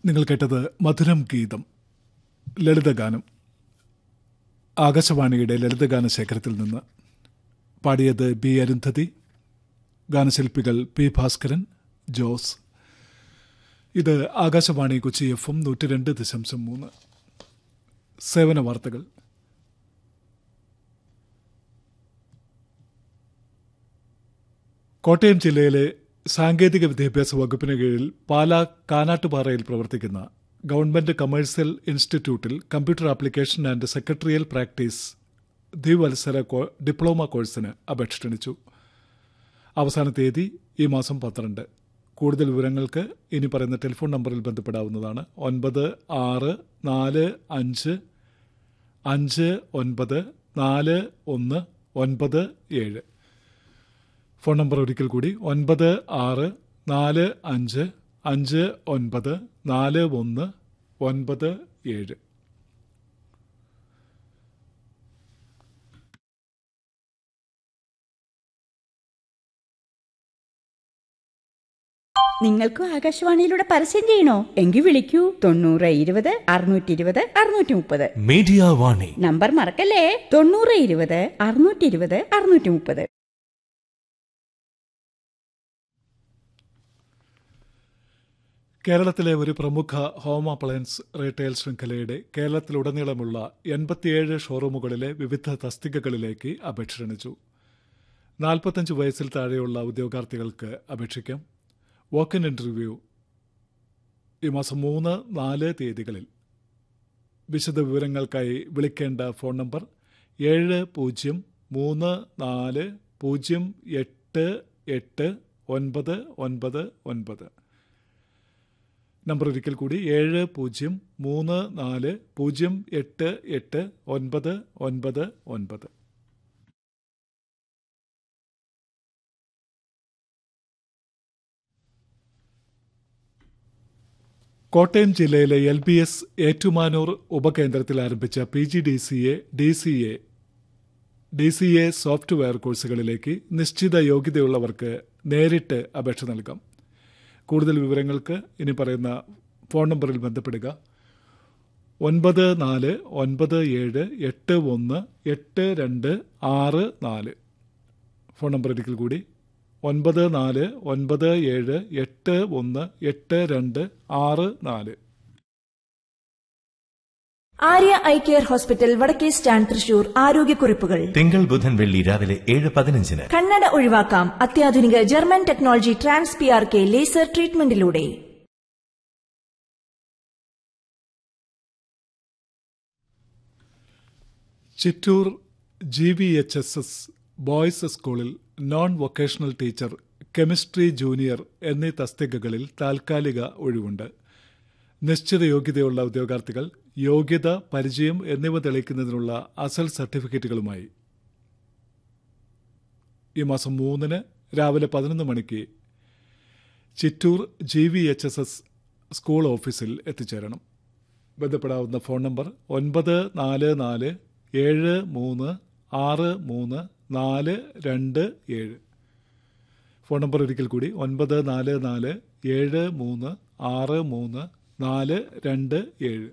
നിങ്ങൾ കേട്ടത് മധുരം ഗീതം ലളിതഗാനം ആകാശവാണിയുടെ ലളിതഗാന ശേഖരത്തിൽ നിന്ന് പാടിയത് ബി അരുന്ധതി ഗാനശില്പികൾ പി ഭാസ്കരൻ ജോസ് ഇത് ആകാശവാണി കൊച്ചി എഫ് എം നൂറ്റി രണ്ട് ദശാംശം മൂന്ന് സേവന വാർത്തകൾ കോട്ടയം ജില്ലയിലെ സാങ്കേതിക വിദ്യാഭ്യാസ വകുപ്പിന് കീഴിൽ പാലാ കാനാട്ടുപാറയിൽ പ്രവർത്തിക്കുന്ന ഗവൺമെന്റ് കമേഴ്സ്യൽ ഇൻസ്റ്റിറ്റ്യൂട്ടിൽ computer application and secretarial practice ദ്വിവത്സര കോ- ഡിപ്ലോമ കോഴ്സിന് അപേക്ഷ ക്ഷണിച്ചു അവസാന തീയതി ഈ മാസം പന്ത്രണ്ട് കൂടുതൽ വിവരങ്ങൾക്ക് ഇനി പറയുന്ന ടെലിഫോൺ നമ്പറിൽ ബന്ധപ്പെടാവുന്നതാണ് ഒൻപത് ആറ് നാല് അഞ്ച് അഞ്ച് ഒൻപത് നാല് ഒന്ന് ഒൻപത് ഏഴ് ഫോൺ നമ്പർ ഒരിക്കൽ കൂടി ഒൻപത് ആറ് നാല് അഞ്ച് അഞ്ച് ഒൻപത് നാല് ഒന്ന് ഒൻപത് ഏഴ് നിങ്ങൾക്കും ആകാശവാണിയിലൂടെ പരസ്യം ചെയ്യണോ എങ്കിൽ വിളിക്കൂ തൊണ്ണൂറ് ഇരുപത് അറുന്നൂറ്റി ഇരുപത് അറുന്നൂറ്റി മുപ്പത് മീഡിയ വാണി നമ്പർ മറക്കല്ലേ തൊണ്ണൂറ് ഇരുപത് അറുന്നൂറ്റി ഇരുപത് അറുന്നൂറ്റി മുപ്പത് കേരളത്തിലെ ഒരു പ്രമുഖ ഹോം അപ്ലയൻസ് റീറ്റെയിൽ ശൃംഖലയുടെ കേരളത്തിലുടനീളമുള്ള എൺപത്തിയേഴ് ഷോറൂമുകളിലെ വിവിധ തസ്തികകളിലേക്ക് അപേക്ഷ ക്ഷണിച്ചു നാൽപ്പത്തഞ്ച് വയസ്സിൽ താഴെയുള്ള ഉദ്യോഗാർത്ഥികൾക്ക് അപേക്ഷിക്കാം വോക്ക് ഇൻ ഇന്റർവ്യൂ ഈ മാസം മൂന്ന് നാല് തീയതികളിൽ വിശദ വിവരങ്ങൾക്കായി വിളിക്കേണ്ട ഫോൺ നമ്പർ ഏഴ് പൂജ്യം മൂന്ന് നാല് പൂജ്യം എട്ട് എട്ട് ഒൻപത് ഒൻപത് ഒൻപത് നമ്പർ ഒരിക്കൽ കൂടി ഏഴ് പൂജ്യം മൂന്ന് നാല് പൂജ്യം എട്ട് എട്ട് ഒൻപത് ഒൻപത് ഒൻപത് കോട്ടയം ജില്ലയിലെ എൽ ബി എസ് ഏറ്റുമാനൂർ ഉപകേന്ദ്രത്തിൽ ആരംഭിച്ച P G D C A D C A D C A software കോഴ്സുകളിലേക്ക് നിശ്ചിത യോഗ്യതയുള്ളവർക്ക് നേരിട്ട് അപേക്ഷ നൽകാം കൂടുതൽ വിവരങ്ങൾക്ക് ഇനി പറയുന്ന ഫോൺ നമ്പറിൽ ബന്ധപ്പെടുക ഒൻപത് നാല് ഒൻപത് ഏഴ് എട്ട് ഒന്ന് എട്ട് രണ്ട് ആറ് നാല് ഫോൺ നമ്പർ ഒരിക്കൽ കൂടി ഒൻപത് നാല് ഒൻപത് ഏഴ് എട്ട് ഒന്ന് എട്ട് രണ്ട് ആറ് നാല് ആര്യ ഐ കെയർ ഹോസ്പിറ്റൽ വടക്കേ സ്റ്റാൻഡ് തൃശൂർ ആരോഗ്യക്കുറിപ്പുകൾ തിങ്കൾ ബുധൻ വെള്ളി രാവിലെ ഏഴ് പതിനഞ്ചിന് കണ്ണട ഒഴിവാക്കാം അത്യാധുനിക German technology trans P R K laser ട്രീറ്റ്മെന്റിലൂടെ Chittur G V H S S boys സ്കൂളിൽ non vocational teacher chemistry junior എന്നീ തസ്തികകളിൽ താൽക്കാലിക ഒഴിവുണ്ട് നിശ്ചിത യോഗ്യതയുള്ള ഉദ്യോഗാർത്ഥികൾ യോഗ്യത പരിചയം എന്നിവ തെളിയിക്കുന്നതിനുള്ള അസൽ സർട്ടിഫിക്കറ്റുകളുമായി ഈ മാസം മൂന്നിന് രാവിലെ പതിനൊന്ന് മണിക്ക് Chittur G V H S S school ഓഫീസിൽ എത്തിച്ചേരണം ബന്ധപ്പെടാവുന്ന ഫോൺ നമ്പർ ഒൻപത് നാല് നാല് ഏഴ് മൂന്ന് ആറ് മൂന്ന് നാല് രണ്ട് ഏഴ് ഫോൺ നമ്പർ ഒരിക്കൽ കൂടി ഒൻപത് നാല് നാല് ഏഴ് മൂന്ന് ആറ് മൂന്ന് നാല് രണ്ട് ഏഴ്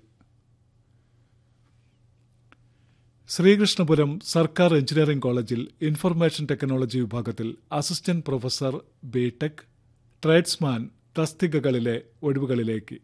ശ്രീകൃഷ്ണപുരം സർക്കാർ എഞ്ചിനീയറിംഗ് കോളേജിൽ ഇൻഫർമേഷൻ ടെക്നോളജി വിഭാഗത്തിൽ assistant professor B tech tradesman തസ്തികകളിലെ ഒഴിവുകളിലേക്ക്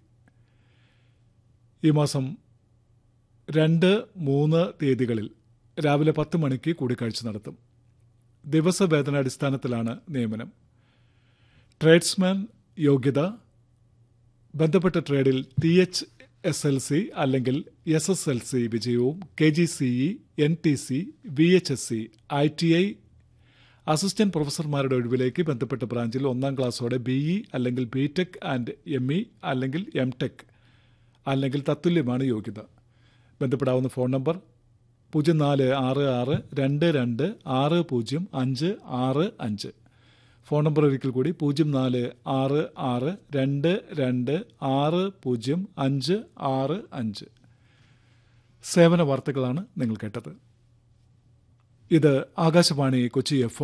ഈ മാസം രണ്ട് മൂന്ന് തീയതികളിൽ രാവിലെ പത്ത് മണിക്ക് കൂടിക്കാഴ്ച നടത്തും ദിവസവേതനാടിസ്ഥാനത്തിലാണ് നിയമനം ട്രേഡ്സ്മാൻ യോഗ്യത ബന്ധപ്പെട്ട ട്രേഡിൽ T H S L C അല്ലെങ്കിൽ എസ് എസ് എൽ സി വിജയവും K G C E N T C V H S C I T I assistant പ്രൊഫസർമാരുടെ ഒഴിവിലേക്ക് ബന്ധപ്പെട്ട ബ്രാഞ്ചിൽ ഒന്നാം ക്ലാസ്സോടെ ബി ഇ അല്ലെങ്കിൽ B tech and M E അല്ലെങ്കിൽ എം ടെക് അല്ലെങ്കിൽ തത്തുല്യമാണ് യോഗ്യത ബന്ധപ്പെടാവുന്ന ഫോൺ നമ്പർ പൂജ്യം നാല് ആറ് ആറ് രണ്ട് രണ്ട് ആറ് പൂജ്യം അഞ്ച് ആറ് അഞ്ച് ഫോൺ നമ്പർ ഒരിക്കൽ കൂടി പൂജ്യം നാല് ആറ് ആറ് രണ്ട് രണ്ട് ആറ് പൂജ്യം അഞ്ച് ആറ് അഞ്ച് സേവന വാർത്തകളാണ് നിങ്ങൾ കേട്ടത് ഇത് ആകാശവാണി കൊച്ചി എഫ്